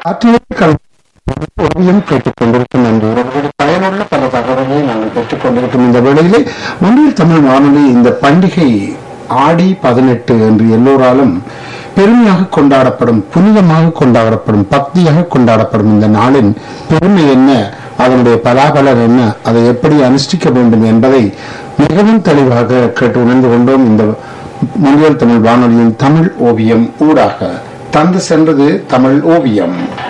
ஆற்றல் ஓவியம் கேட்டுக் கொண்டிருக்கும் என்று இவர்களுடைய பயனுள்ள பல தகவல்களை நாங்கள் பெற்றுக் கொண்டிருக்கும் இந்த வேளையிலே ஒன்றில் தமிழ் வானொலி இந்த பண்டிகை ஆடி பதினெட்டு என்று எல்லோராலும் பெருமையாக கொண்டாடப்படும் புனிதமாக கொண்டாடப்படும் பக்தியாக கொண்டாடப்படும் இந்த நாளின் பெருமை என்ன அதனுடைய பலாபலன் என்ன அதை எப்படி அனுஷ்டிக்க வேண்டும் என்பதை மிகவும் தெளிவாக கேட்டு உணர்ந்து கொண்டோம் இந்த முன்னியல் தமிழ் வானொலியின் தமிழ் ஓவியம் ஊடாக தந்து சென்றது தமிழ் ஓவியம்